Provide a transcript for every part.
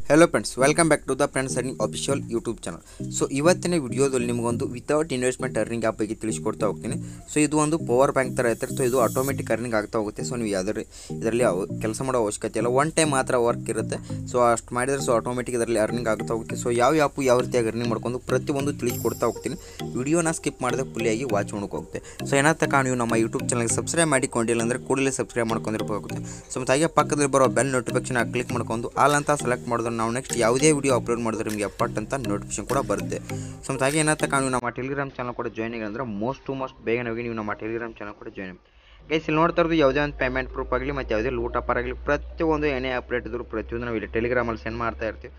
hello friends welcome back to the friends earning official YouTube channel so ಇವತ್ತಿನ ವಿಡಿಯೋದಲ್ಲಿ ನಿಮಗೊಂದು without investment earning app ಬಗ್ಗೆ ತಿಳಿಸ್ಕೊಡ್ತಾ ಹೋಗ್ತೀನಿ ಸೊ ಇದು ಒಂದು ಪವರ್ ಬ್ಯಾಂಕ್ ಥರ ಇರುತ್ತೆ ಸೊ ಇದು ಆಟೋಮೆಟಿಕ್ ಅರ್ನಿಂಗ್ ಆಗ್ತಾ ಹೋಗುತ್ತೆ ಸೊ ನೀವು ಯಾವ್ದಾರು ಇದರಲ್ಲಿ ಕೆಲಸ ಮಾಡೋ ಅವಶ್ಯಕತೆ ಇಲ್ಲ ಒನ್ ಟೈಮ್ ಮಾತ್ರ ವರ್ಕ್ ಇರುತ್ತೆ ಸೊ ಅಷ್ಟು ಮಾಡಿದರೆ ಸೊ ಆಟೋಮೆಟಿಕ್ ಇದರಲ್ಲಿ ಅರ್ನಿಂಗ್ ಆಗ್ತಾ ಹೋಗುತ್ತೆ ಸೊ ಯಾವ ಆ್ಯಪು ಯಾವ ರೀತಿಯಾಗಿ ಅರ್ನಿಂಗ್ ಮಾಡ್ಕೊಂಡು ಪ್ರತಿಯೊಂದು ತಿಳಿಸ್ಕೊಡ್ತಾ ಹೋಗ್ತೀನಿ ವಿಡಿಯೋನ ಸ್ಕಿಪ್ ಮಾಡದೆ ಫುಲ್ಲಿಯಾಗಿ ವಾಚ್ ಮಾಡೋಕೆ ಹೋಗುತ್ತೆ ಸೊ ಏನಾದ ಕಾರಣ ನೀವು ನಮ್ಮ ಯೂಟ್ಯೂಬ್ ಚಾನಲ್ಗೆ ಸಬ್ಸ್ಕ್ರೈಬ್ ಮಾಡಿಕೊಂಡಿಲ್ಲ ಅಂದರೆ ಕೂಡಲೇ ಸಬ್ಸ್ಕ್ರೈಬ್ ಮಾಡ್ಕೊಂಡಿರ್ಬೇಕಾಗುತ್ತೆ ಸೊ ಮತ್ತು ಹಾಗೆ ಪಕ್ಕದಲ್ಲಿ ಬರೋ ಬೆಲ್ ನೋಟಿಫಿಕೇಶನ್ ಕ್ಲಿಕ್ ಮಾಡ್ಕೊಂಡು ಆಲ್ ಅಂತ ಸೆಲೆಕ್ಟ್ ಮಾಡಿದ್ರೆ ನಾವು ನೆಕ್ಸ್ಟ್ ಯಾವುದೇ ವಿಡಿಯೋ ಅಪ್ಲೋಡ್ ಮಾಡಿದ್ರೆ ನಿಮಗೆ ಅಪ್ಪಟ್ ಅಂತ ನೋಟಿಫಿಕೇಶನ್ ಕೂಡ ಬರುತ್ತೆ ಸೊ ಮತ್ತು ಹಾಗೆ ಏನಾದ ಕಾರಣ ನೀವು ನಮ್ಮ ಟೆಲಿಗ್ರಾಮ್ ಚಾನಲ್ ಕೂಡ ಜಾಯ್ನ್ ಆಗಿ ಅಂದರೆ ಮೋಸ್ಟ್ ಟು ಮೋಸ್ಟ್ ಬೇಗನೆ ಹೋಗಿ ನೀವು ನಮ್ಮ ಟೆಲಿಗ್ರಾಮ್ ಚಾನಲ್ ಕೂಡ ಜಾಯ್ನ್ ಆಗಿ ಗೈಸ್ ಇಲ್ಲಿ ನೋಡ್ತಾ ಇರೋದು ಯಾವುದೇ ಒಂದು ಪೇಮೆಂಟ್ ಪ್ರೂಫ್ ಆಗಲಿ ಮತ್ತು ಯಾವುದೇ ಲೂಟ್ ಅಪ್ಪರ್ ಆಗಲಿ ಪ್ರತಿಯೊಂದು ಏನೇ ಅಪ್ಡೇಟ್ ಇದ್ರು ಪ್ರತಿಯೊಂದು ನಾವು ಇಲ್ಲಿ ಟೆಲಿಗ್ರಾಮಲ್ಲಿ ಸೆಂಡ್ ಮಾಡ್ತಾ ಇರ್ತೀವಿ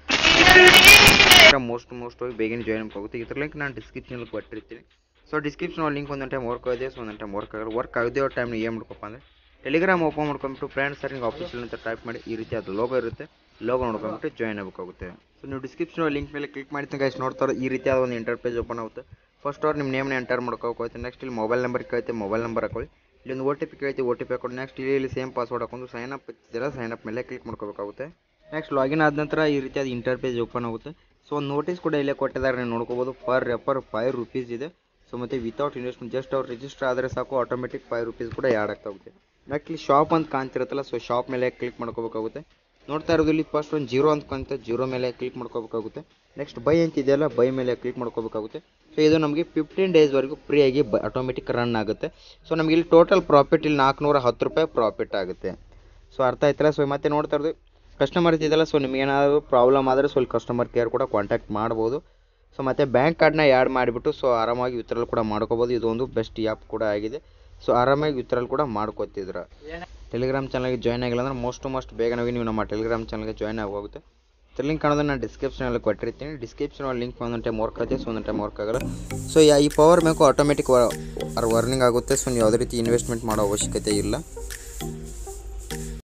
ಮೋಸ್ಟ್ ಮೋಸ್ಟ್ ಹೋಗಿ ಬೇಗನೆ ಜಾಯ್ನ್ ಆಗುತ್ತೆ ಇದ್ರ ಲಿಂಕ್ ನಾನು ಡಿಸ್ಕ್ರಿಪ್ಷನಲ್ಲಿ ಕೊಟ್ಟಿರ್ತೀನಿ ಸೊ ಡಿಸ್ಕ್ರಿಪ್ಷನ್ ಲಿಂಕ್ ಒಂದೊಂದು ಟೈಮ್ ವರ್ಕ್ ಆಗಿದೆ ಸೊ ಒಂದೊಂದು ಟೈಮ್ ವರ್ಕ್ ಆಗಲ್ಲ ವರ್ಕ್ ಆಗದೆ ಟೈಮ್ ಏನು ಮಾಡ್ಕೊಪ್ಪ ಅಂದರೆ ಟೆಲಿಗ್ರಾಮ್ ಓಪನ್ ಮಾಡ್ಕೊಂಬಿಟ್ಟು ಫ್ರೆಂಡ್ಸ್ ಸರ್ನಿಂಗ್ ಆಫೀಸಲ್ಲಿ ಅಂತ ಟೈಪ್ ಮಾಡಿ ಈ ರೀತಿ ಅದು ಲೋಗೋ ಇರುತ್ತೆ ಲೋಗೋ ನೋಡ್ಕೊಂಬಿಟ್ಟು ಜಾಯ್ನ್ ಆಗಬೇಕಾಗುತ್ತೆ ಸೊ ನೀವು ಡಿಸ್ಕ್ರಿಪ್ಷನ್ ಲಿಂಕ್ ಮೇಲೆ ಕ್ಲಿಕ್ ಮಾಡಿದ ಗೈಸ್ ನೋಡ್ತಾರೆ ಈ ರೀತಿಯಾದ ಒಂದು ಇಂಟರ್ಪೇಜ್ ಓಪನ್ ಆಗುತ್ತೆ ಫಸ್ಟ್ ಅವ್ರು ನಿಮ್ಮ ನೇಮ್ನ ಎಂಟರ್ ಮಾಡ್ಕೋಬೇಕು ನೆಕ್ಸ್ಟ್ ಇಲ್ಲಿ ಮೊಬೈಲ್ ನಂಬರ್ ಕೇಳುತ್ತೆ ಮೊಬೈಲ್ ನಂಬರ್ ಹಾಕೊಳ್ಳಿ ಇಲ್ಲಿ ಒಂದು ಓ ಟಿ ಪಿ ಕೇಳ್ತೀವಿ ಓ ಟಿ ಪಿ ಹಾಕೊಂಡು ನೆಕ್ಸ್ಟ್ ಇಲ್ಲಿ ಇಲ್ಲಿ ಸೇಮ್ ಪಾಸ್ವರ್ಡ್ ಹಾಕೊಂಡು ಸೈನ್ ಅಪ್ ಇರ್ತಿದ್ದೀರಾ ಸೈನ್ ಅಪ್ ಮೇಲೆ ಕ್ಲಿಕ್ ಮಾಡ್ಕೋಬೇಕಾಗುತ್ತೆ ನೆಕ್ಸ್ಟ್ ಲಾಗಿನ್ ಆದ ನಂತರ ಈ ರೀತಿಯಾದ ಇಂಟರ್ಪೇಜ್ ಓಪನ್ ಆಗುತ್ತೆ ಸೊ ಒಂದು ನೋಟಿಸ್ ಕೂಡ ಇಲ್ಲೇ ಕೊಟ್ಟಿದ್ದಾರೆ ನೀವು ನೋಡ್ಕೋಬೋದು ಪರ್ ರೆಪರ್ ಫೈವ್ ರುಪೀಸ್ ಇದೆ ಸೊ ಮತ್ತು ವಿತೌಟ್ ಇನ್ವೆಸ್ಟ್ಮೆಂಟ್ ಜಸ್ಟ್ ಅವ್ರು ರಿಜಿಸ್ಟರ್ ಆದರೆ ಸಾಕು ಆಟೋಮೆಟಿಕ್ ಫೈವ್ ರುಪೀಸ್ ಕೂಡ ಆ್ಯಡ್ ಆಗ್ತಾ ಹೋಗುತ್ತೆ ನೆಕ್ಸ್ಟ್ ಇಲ್ಲಿ ಶಾಪ್ ಅಂತ ಕಾಣ್ತಿರುತ್ತಲ್ಲ ಸೊ ಶಾಪ್ ಮೇಲೆ ಕ್ಲಿಕ್ ಮಾಡ್ಕೋಬೇಕಾಗುತ್ತೆ ನೋಡ್ತಾ ಇರೋದು ಇಲ್ಲಿ ಫಸ್ಟ್ ಒಂದು ಜೀರೋ ಅಂತ ಕಾಣುತ್ತೆ ಜೀರೋ ಮೇಲೆ ಕ್ಲಿಕ್ ಮಾಡ್ಕೋಬೇಕಾಗುತ್ತೆ ನೆಕ್ಸ್ಟ್ ಬೈ ಅಂತ ಇದೆಯಲ್ಲ ಬೈ ಮೇಲೆ ಕ್ಲಿಕ್ ಮಾಡ್ಕೋಬೇಕಾಗುತ್ತೆ ಸೊ ಇದು ನಮಗೆ ಫಿಫ್ಟೀನ್ ಡೇಸ್ವರೆಗೂ ಫ್ರೀಯಾಗಿ ಬ ಆಟೋಮೆಟಿಕ್ ರನ್ ಆಗುತ್ತೆ ಸೊ ನಮಗೆ ಇಲ್ಲಿ ಟೋಟಲ್ ಪ್ರಾಫಿಟ್ ಇಲ್ಲಿ ನಾಲ್ಕುನೂರ ಹತ್ತು ರೂಪಾಯಿ ಪ್ರಾಫಿಟ್ ಆಗುತ್ತೆ ಸೊ ಅರ್ಥ ಆಯ್ತಲ್ಲ ಸೊ ಮತ್ತೆ ನೋಡ್ತಾ ಇರೋದು ಕಸ್ಟಮರ್ ಇದೆಯಲ್ಲ ಸೊ ನಿಮಗೇನಾದರೂ ಪ್ರಾಬ್ಲಮ್ ಆದರೆ ಸ್ವಲ್ಪ ಕಸ್ಟಮರ್ ಕೇರ್ ಕೂಡ ಕಾಂಟ್ಯಾಕ್ಟ್ ಮಾಡ್ಬೋದು ಸೊ ಮತ್ತು ಬ್ಯಾಂಕ್ ಕಾರ್ಡ್ನ ಆ್ಯಡ್ ಮಾಡಿಬಿಟ್ಟು ಸೊ ಆರಾಮಾಗಿ ವಿತ್ಡ್ರಾಲ್ ಕೂಡ ಮಾಡ್ಕೋಬೋದು ಇದು ಒಂದು ಬೆಸ್ಟ್ ಆ್ಯಪ್ ಕೂಡ ಆಗಿದೆ ಸೊ ಆರಾಮಾಗಿ ವಿತ್ಡ್ರಾಲ್ ಕೂಡ ಮಾಡ್ಕೋತಿದ್ರ ಟೆಲಿಗ್ರಾಮ್ ಚಾನಲ್ಗೆ ಜಾಯ್ನ್ ಆಗಿಲ್ಲ ಅಂದ್ರೆ ಮೋಸ್ಟ್ ಟು ಮೋಸ್ಟ್ ಬೇಗನೆ ಹೋಗಿ ನೀವು ನಮ್ಮ ಟೆಲಿಗ್ರಾಮ್ ಚಾನಲ್ಗೆ ಜಾಯ್ನ್ ಆಗೋಗುತ್ತೆ ಇದ್ರ ಲಿಂಕ್ ಅನ್ನೋದನ್ನ ನಾನು ಡಿಸ್ಕ್ರಿಪ್ಷನಲ್ಲಿ ಕೊಟ್ಟಿರ್ತೀನಿ ಡಿಸ್ಕ್ರಿಪ್ಷನಲ್ಲಿ ಲಿಂಕ್ ಒಂದೊಂದು ಟೈಮ್ ವರ್ಕ್ ಆಗುತ್ತೆ ಸೊ ಒಂದೊಂದು ಟೈಮ್ ವರ್ಕ್ ಆಗಲ್ಲ ಸೊ ಈ ಪವರ್ ಬ್ಯಾಂಕು ಆಟೋಮೆಟಿಕ್ ವರ್ನಿಂಗ್ ಆಗುತ್ತೆ ಸೊ ನೀವು ಯಾವುದೇ ರೀತಿ ಇನ್ವೆಸ್ಟ್ಮೆಂಟ್ ಮಾಡೋ ಅವಶ್ಯಕತೆ ಇಲ್ಲ